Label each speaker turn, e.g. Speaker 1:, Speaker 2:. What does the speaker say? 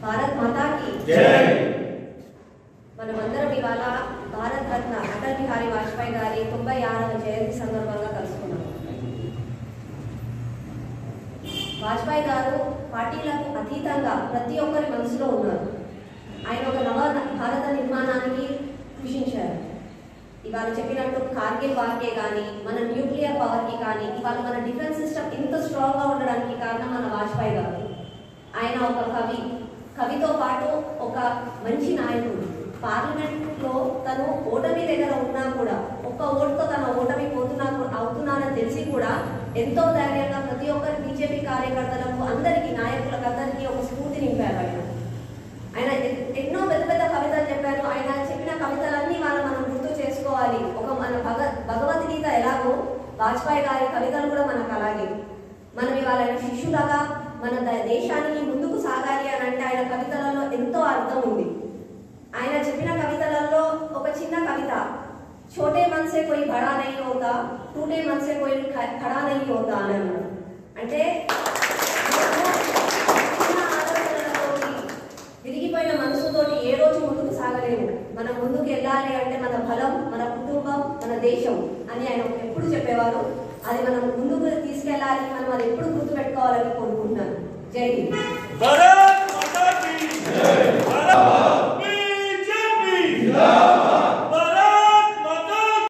Speaker 1: భారత్ మాతాకి
Speaker 2: జై
Speaker 1: మనమందరం ఇవాళ భారత రత్న అటల్ బిహారీ వాజ్పేయి గారి తొంభై ఆరవ జయంతి సందర్భంగా కలుసుకున్నాం వాజ్పేయి గారు పార్టీలకు అతీతంగా ప్రతి ఒక్కరి మనసులో ఉన్నారు ఆయన ఒక నవ భారత నిర్మాణానికి కృషించారు ఇవాళ చెప్పినట్టు కార్గిల్ వార్కే కానీ మన న్యూక్లియర్ పవర్కి కానీ ఇవాళ మన డిఫెన్స్ సిస్టమ్ ఇంత స్ట్రాంగ్గా ఉండడానికి కారణం మన వాజ్పేయి గారు ఆయన ఒక కవి కవితో పాటు ఒక మంచి నాయకుడు పార్లమెంట్లో తను ఓటమి దగ్గర ఉన్నా కూడా ఒక్క ఓటుతో తన ఓటమి పోతున్నా అవుతున్నానని తెలిసి కూడా ఎంతో ధైర్యంగా ప్రతి ఒక్కరి బీజేపీ కార్యకర్తలకు అందరికీ నాయకులకు అందరికీ ఒక స్ఫూర్తి నింపారు ఆయన ఆయన ఎ- ఎన్నో పెద్ద పెద్ద కవితలు చెప్పారు ఆయన చెప్పిన కవితలన్నీ వాళ్ళ మనం గుర్తు చేసుకోవాలి ఒక మన భగ భగవద్గీత ఎలాగో వాజ్పేయి గారి కవితలు కూడా మనకు అలాగే మనం ఇవాళ ఆయన శిష్యులగా మన ద- దేశానికి ముందుకు సాగాలి అని అంటే ఆయన కవితలలో ఎంతో అర్థం ఉంది ఆయన చెప్పిన కవితలలో ఒక చిన్న కవిత छोटे मन से कोई बड़ा नहीं होता टूटे मन से कोई ख- खड़ा नहीं होता అని అన్నాడు అంటే చిన్న ఆలోచనలతోటి విరిగిపోయిన మనసుతోటి ఏ రోజు ముందుకు సాగలేము మనం ముందుకు వెళ్ళాలి అంటే మన బలం మన కుటుంబం మన దేశం అని ఆయన ఎప్పుడు చెప్పేవారు అది మనం ముందుకు తీసుకెళ్ళాలి మనం అది ఎప్పుడు గుర్తుపెట్టుకోవాలని కోరుకుంటున్నాను జై హింద్
Speaker 2: భారత్